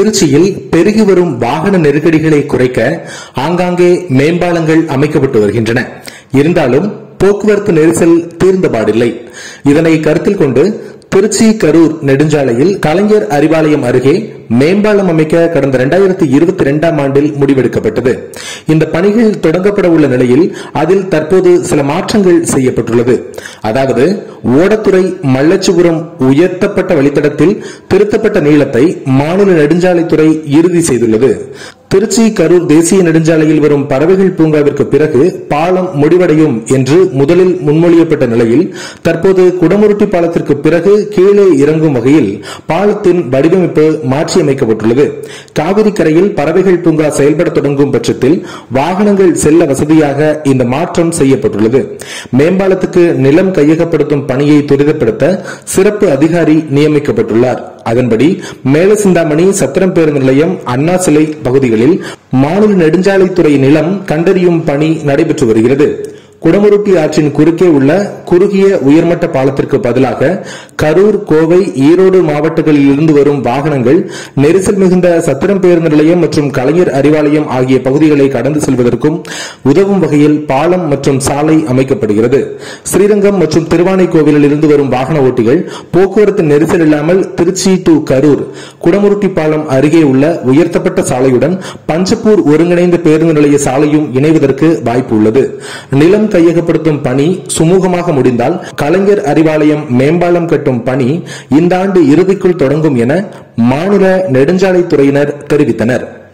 திருச்சியில் பெருகி வரும் வாகன நெருக்கடிகளை குறைக்க ஆங்காங்கே மேம்பாலங்கள் அமைக்கப்பட்டு வருகின்றன இருந்தாலும் போக்குவரத்து நெரிசல் தீர்ந்தபாடில்லை இதனை கருத்தில் கொண்டு திருச்சி கரூர் நெடுஞ்சாலையில் கலைஞர் அறிவாலயம் அருகே மேம்பாலம் அமைக்க கடந்த இரண்டாயிரத்தி இருபத்தி இரண்டாம் ஆண்டில் முடிவெடுக்கப்பட்டது இந்த பணிகள் தொடங்கப்பட உள்ள நிலையில் அதில் தற்போது சில மாற்றங்கள் செய்யப்பட்டுள்ளது அதாவது ஓடத்துறை மல்லச்சுபுரம் உயர்த்தப்பட்ட வழித்தடத்தில் திருத்தப்பட்ட நீளத்தை மாநில நெடுஞ்சாலைத்துறை இறுதி செய்துள்ளது திருச்சி கரூர் தேசிய நெடுஞ்சாலையில் வரும் பறவைகள் பூங்காவிற்கு பிறகு பாலம் முடிவடையும் என்று முதலில் முன்மொழியப்பட்ட நிலையில் தற்போது குடமுருட்டி பாலத்திற்கு பிறகு கீழே இறங்கும் வகையில் பாலத்தின் வடிவமைப்பு மாற்றியமைக்கப்பட்டுள்ளது காவிரி கரையில் பறவைகள் பூங்கா செயல்பட தொடங்கும் பட்சத்தில் வாகனங்கள் செல்ல வசதியாக இந்த மாற்றம் செய்யப்பட்டுள்ளது மேம்பாலத்துக்கு நிலம் கையகப்படுத்தும் பணியை துரிதப்படுத்த சிறப்பு அதிகாரி நியமிக்கப்பட்டுள்ளார் அதன்படி மேலசிந்தாமணி சத்திரம் பேருந்து நிலையம் அண்ணா சிலை பகுதிகளில் மாநில நெடுஞ்சாலைத்துறை நிலம் கண்டறியும் பணி நடைபெற்று வருகிறது குடமுருட்டி ஆற்றின் குறுக்கே உள்ள குறுகிய உயர்மட்ட பாலத்திற்கு பதிலாக கரூர் கோவை ஈரோடு மாவட்டங்களில் இருந்து வரும் வாகனங்கள் நெரிசல் மிகுந்த சத்திரம் பேருந்து நிலையம் மற்றும் கலைஞர் அறிவாலயம் ஆகிய பகுதிகளை கடந்து செல்வதற்கும் உதவும் வகையில் பாலம் மற்றும் சாலை அமைக்கப்படுகிறது ஸ்ரீரங்கம் மற்றும் திருவானைக்கோவிலில் இருந்து வரும் வாகன ஓட்டிகள் போக்குவரத்து நெரிசல் இல்லாமல் திருச்சி டு கரூர் குடமுருட்டி பாலம் அருகே உள்ள உயர்த்தப்பட்ட சாலையுடன் பஞ்சப்பூர் ஒருங்கிணைந்த பேருந்து நிலைய சாலையும் இணைவதற்கு வாய்ப்பு உள்ளது நிலம் கையகப்படுத்தும் பணி சுமூகமாக முடிந்தால் கலைஞர் அறிவாலயம் மேம்பாலம் கட்டும் பணி இந்த ஆண்டு இறுதிக்குள் தொடங்கும் என மாநில நெடுஞ்சாலைத்துறையினர் தெரிவித்தனர்